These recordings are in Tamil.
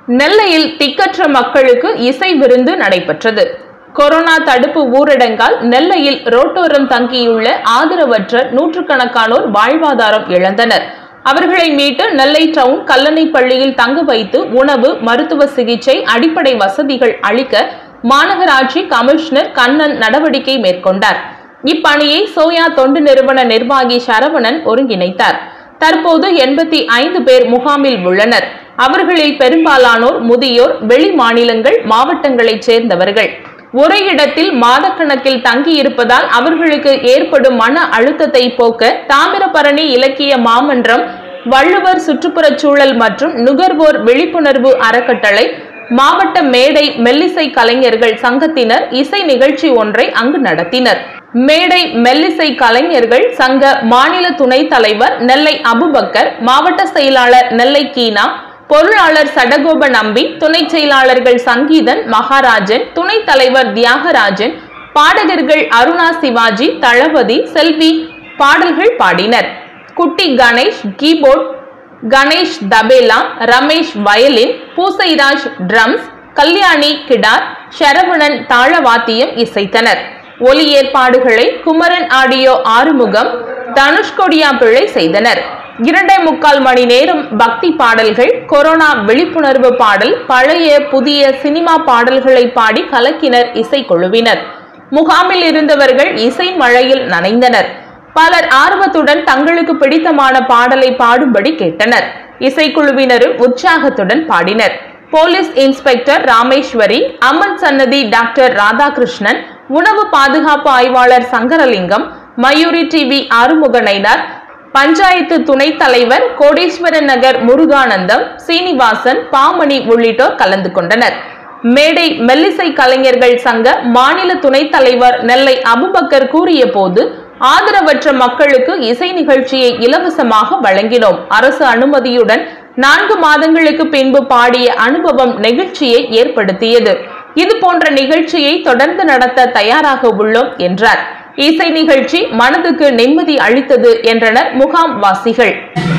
நெல்லையில் திக்கற்ற மக்களுக்கு இசை விருந்து நடைபெற்றது கொரோனா தடுப்பு ஊரடங்கால் நெல்லையில் ரோட்டோரம் தங்கியுள்ள ஆதரவற்ற நூற்றுக்கணக்கானோர் வாழ்வாதாரம் இழந்தனர் அவர்களை மீட்டு நெல்லை டவுன் கல்லணை பள்ளியில் தங்க வைத்து உணவு மருத்துவ சிகிச்சை அடிப்படை வசதிகள் அளிக்க மாநகராட்சி கமிஷனர் கண்ணன் நடவடிக்கை மேற்கொண்டார் இப்பணியை சோயா தொண்டு நிறுவன நிர்வாகி சரவணன் ஒருங்கிணைத்தார் தற்போது எண்பத்தி ஐந்து பேர் முகாமில் உள்ளனர் அவர்களில் பெரும்பாலானோர் முதியோர் வெளி மாநிலங்கள் மாவட்டங்களைச் சேர்ந்தவர்கள் ஒரே இடத்தில் மாதக்கணக்கில் தங்கியிருப்பதால் அவர்களுக்கு ஏற்படும் மன அழுத்தத்தை போக்க தாமிரபரணி இலக்கிய மாமன்றம் வள்ளுவர் சுற்றுப்புறச் சூழல் மற்றும் நுகர்வோர் விழிப்புணர்வு அறக்கட்டளை மாவட்ட மேடை மெல்லிசை கலைஞர்கள் சங்கத்தினர் இசை நிகழ்ச்சி ஒன்றை அங்கு நடத்தினர் மேடை மெல்லிசை கலைஞர்கள் சங்க மாநில துணைத் தலைவர் நெல்லை அபுபக்கர் மாவட்ட செயலாளர் நெல்லை கீனா பொருளாளர் சடகோப நம்பி துணை செயலாளர்கள் சங்கீதன் மகாராஜன் துணைத் தலைவர் தியாகராஜன் பாடகர்கள் அருணா சிவாஜி தளபதி செல்வி பாடல்கள் பாடினர் Kutty Ganesh keyboard Ganesh tabla Ramesh violin Poosairaj drums Kalyani guitar Saravanan தாளவாத்தியம் இசைத்தனர் ஒலி ஏற்பாடுகளை குமரன் ஆடியோ ஆறுமுகம் தனுஷ்கொடியா பிழை செய்தனர் இரண்டே முக்கால் மணி நேரம் பக்தி பாடல்கள் கொரோனா விழிப்புணர்வு பாடல் பழைய புதிய சினிமா பாடல்களை பாடி கலக்கினர் இசைக்குழுவினர் முகாமில் இருந்தவர்கள் இசை மழையில் நனைந்தனர் பலர் ஆர்வத்துடன் தங்களுக்கு பிடித்தமான பாடலை பாடும்படி கேட்டனர் இசைக்குழுவினரும் உற்சாகத்துடன் பாடினர் போலீஸ் இன்ஸ்பெக்டர் ராமேஸ்வரி அம்மன் சன்னதி டாக்டர் ராதாகிருஷ்ணன் உணவு பாதுகாப்பு ஆய்வாளர் சங்கரலிங்கம் மயூரி டிவி ஆறுமுகனைனார் பஞ்சாயத்து துணைத் தலைவர் கோடீஸ்வரன் நகர் முருகானந்தம் சீனிவாசன் பாமணி உள்ளிட்டோர் கலந்து கொண்டனர் மேடை மெல்லிசை கலைஞர்கள் சங்க மாநில துணைத் தலைவர் நெல்லை அபுபக்கர் கூறிய போது ஆதரவற்ற மக்களுக்கு இசை நிகழ்ச்சியை இலவசமாக வழங்கினோம் அரசு அனுமதியுடன் நான்கு மாதங்களுக்கு பின்பு பாடிய அனுபவம் நெகிழ்ச்சியை ஏற்படுத்தியது இது போன்ற நிகழ்ச்சியை தொடர்ந்து நடத்த தயாராக உள்ளோம் என்றார் இசை நிகழ்ச்சி மனதுக்கு நிம்மதி அளித்தது என்றனர் முகாம் வாசிகள்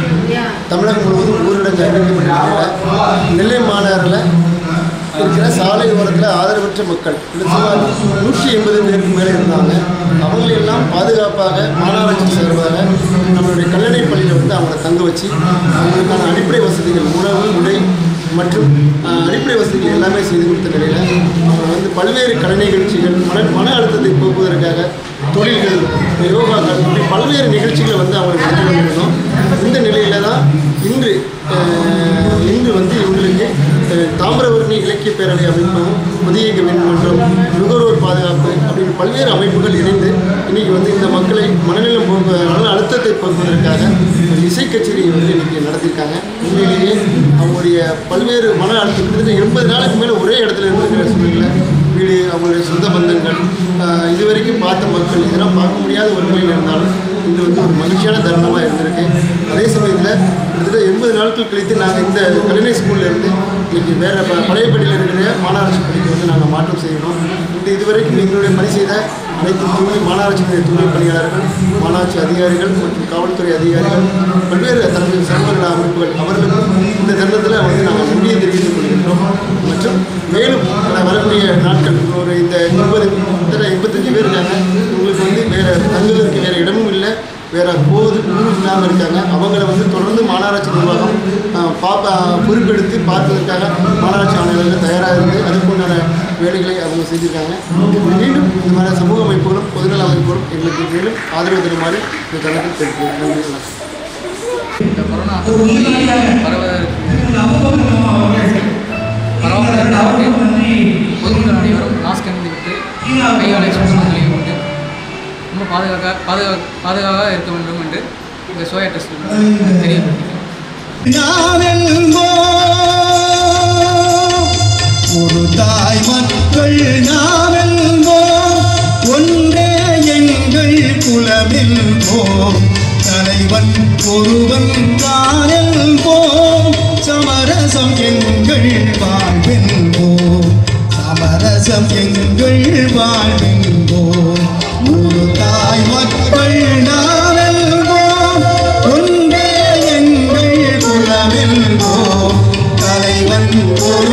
தமிழகம் முழுவதும் ஊரடங்கு அறிவிக்கப்பட்டிருக்கிற நெல்லை மாநகரில் இருக்கிற சாலை ஓரத்தில் ஆதரவற்ற மக்கள் இந்த சுமார் நூற்றி எண்பது பேருக்கு மேலே இருந்தாங்க அவங்களெல்லாம் பாதுகாப்பாக மாநகராட்சி சார்பாக நம்மளுடைய கல்லணை பள்ளியில் வந்து அவங்கள தங்க வச்சு அவங்களுக்கான அடிப்படை வசதிகள் உணவு உடை மற்றும் அஹ், அடிப்படை வசதிகள் எல்லாமே செய்து கொடுத்த நிலையில் அவங்க வந்து பல்வேறு கலை நிகழ்ச்சிகள் மன மன அழுத்தத்தை போக்குவதற்காக தொழில்கள் யோகாக்கள் இப்படி பல்வேறு நிகழ்ச்சிகளை வந்து அவங்களுக்கு நடத்தி கொண்டிருந்தோம் இந்த நிலையில தான் இன்று அஹ், இன்று வந்து இவங்களுக்கு அஹ், தாமிரபரணி இலக்கிய பேரவை அமைப்பும் புதிய மின்மன்றம் நுகர்வோர் பாதுகாப்பு அப்படின்னு பல்வேறு அமைப்புகள் இணைந்து இன்னைக்கு வந்து இந்த மக்களை மனநலம் போக்கு மன அழுத்தத்தை போக்குவதற்காக ஒரு இசை கச்சேரியை வந்து இன்னைக்கு நடத்தியிருக்காங்க உண்மையிலேயே அவங்களுடைய பல்வேறு மன அழுத்தம் கிட்டத்தட்ட எண்பது நாளுக்கு மேலே ஒரே இடத்துல இருந்திருக்கிற சூழ்நிலை வீடு அவங்களுடைய சொந்த பந்தங்கள் ஆஹ் இதுவரைக்கும் பார்த்த மக்கள் இதெல்லாம் பார்க்க முடியாத ஒரு நிலையில் இருந்தாலும் இது வந்து ஒரு மகிழ்ச்சியான தருணமாக இருந்திருக்கு அதே சமயத்தில் கிட்டத்தட்ட எண்பது நாட்கள் கழித்து நாங்கள் இந்த கலைஞர் ஸ்கூல்ல இருந்து இன்னைக்கு வேறு ப பழையப்பட்டியில் இருக்கிற மாநகராட்சி பள்ளிக்கு வந்து நாங்கள் மாற்றம் செய்யணும் இந்த இதுவரைக்கும் எங்களுடைய பணி செய்த அனைத்து தூய்மை மாநகராட்சியினுடைய தூய்மை பணியாளர்கள் மாநகராட்சி அதிகாரிகள் மற்றும் காவல்துறை அதிகாரிகள் பல்வேறு தரப்பு சமூக அமைப்புகள் அவர்களுக்கும் இந்த தருணத்தில் வந்து நாங்கள் நன்றியை தெரிவித்துக் கொள்கின்றோம் மற்றும் மேலும் நான் வரக்கூடிய நாட்கள் ஒரு இந்த எண்பது கிட்டத்தட்ட எண்பத்தஞ்சு பேர் இருக்காங்க உங்களுக்கு வந்து வேறு தங்குவதற்கு வேறு இடமும் இல்லை வேறு போது ஊரும் இல்லாமல் இருக்காங்க அவங்கள வந்து தொடர்ந்து மாநகராட்சி நிர்வாகம் ஆஹ், பாப்பா பொறுப்பெடுத்து பார்ப்பதற்காக மாநகராட்சி ஆணையர்கள் தயாராக இருந்து அதுக்குண்டான வேலைகளை அவங்க செஞ்சுருக்காங்க மீண்டும் இந்த மாதிரி சமூக அமைப்புகளும் பொதுநல அமைப்புகளும் எங்களுக்கு மேலும் ஆதரவு தருமாறு இந்த தளத்தில் தெரிவிக்கிறேன் நன்றி வணக்கம் இந்த கொரோனா பரவதற்கு பரவாயில்லை பொதுமக்கள் அனைவரும் மாஸ்க் அணிந்து விட்டு கையாலை சுத்தமாக கழுவி கொண்டு ரொம்ப பாதுகாக்க பாதுகா பாதுகாப்பாக இருக்க வேண்டும் என்று இந்த சோயா டெஸ்ட் தெரியப்படுத்திக்கிறேன் ஒரு தாய் மக்கள் நாமெல்வோம் ஒன்றே எங்கள் குலமெல்வோம் தலைவன் ஒருவன் தானெல்வோம் சமரசம் எங்கள் வாழ்வெல்வோம் சமரசம் எங்கள் வாழ்வெல்வோம் ஒரு தாய் மக்கள் நாமெல்வோம் ஒன்றே எங்கள் குலமெல்வோம் தலைவன் ஒரு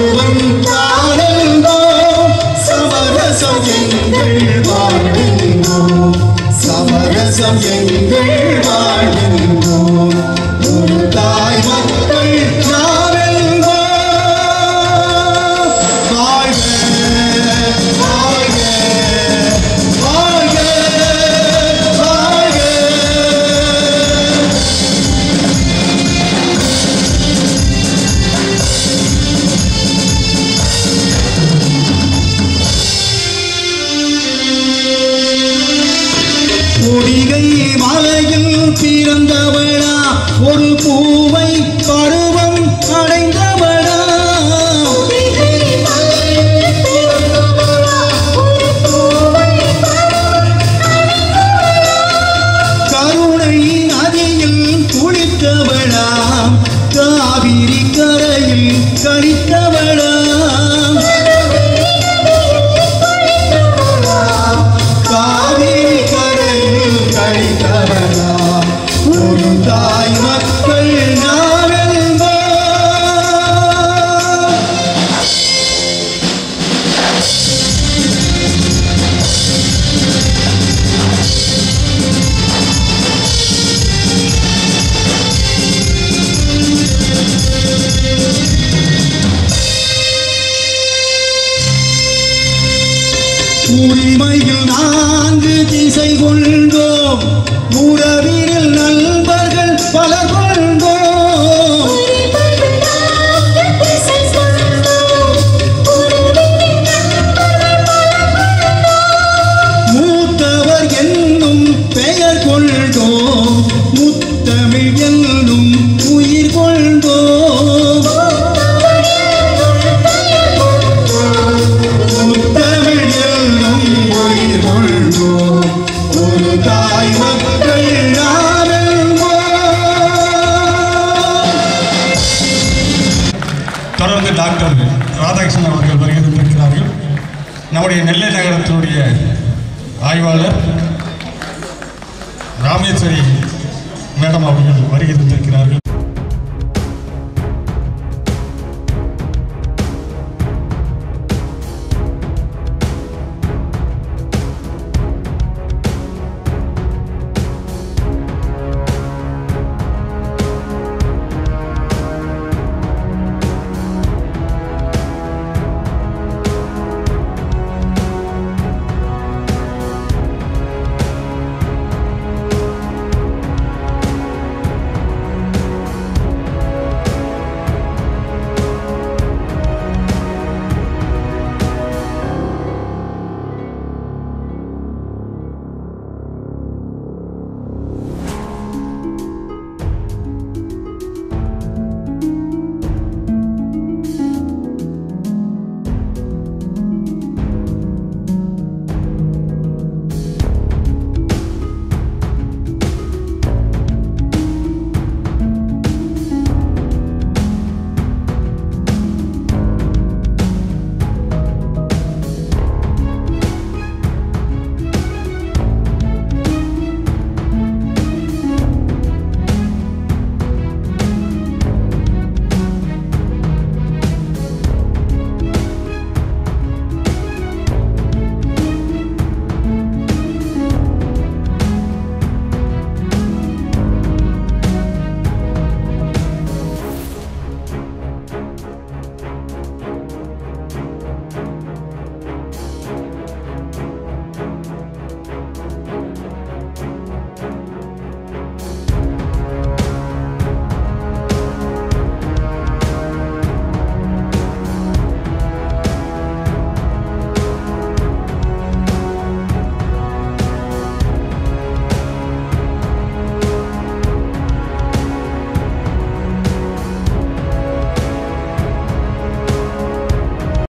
உரிமையில் நான்கு திசை கொண்டோம் உறவினில் நண்பர்கள் பலர் கொண்டோம் மூத்தவர் என்னும் பெயர் கொண்டோம் முத்தமிழ் என்னும் உயிர் கொண்டோம் முத்தமிழ் என்னும் உயிர் கொண்டோம் ஒரு தாய் மக்கள் நாமெல்லாம் தொடர்ந்து டாக்டர் ராதாகிருஷ்ணன் அவர்கள் வருகை தந்திருக்கிறார்கள் நம்முடைய நெல்லை நகரத்தினுடைய ஆய்வாளர் ராமேஸ்வரி மேடம் அவர்கள் வருகை தந்திருக்கிறார்கள்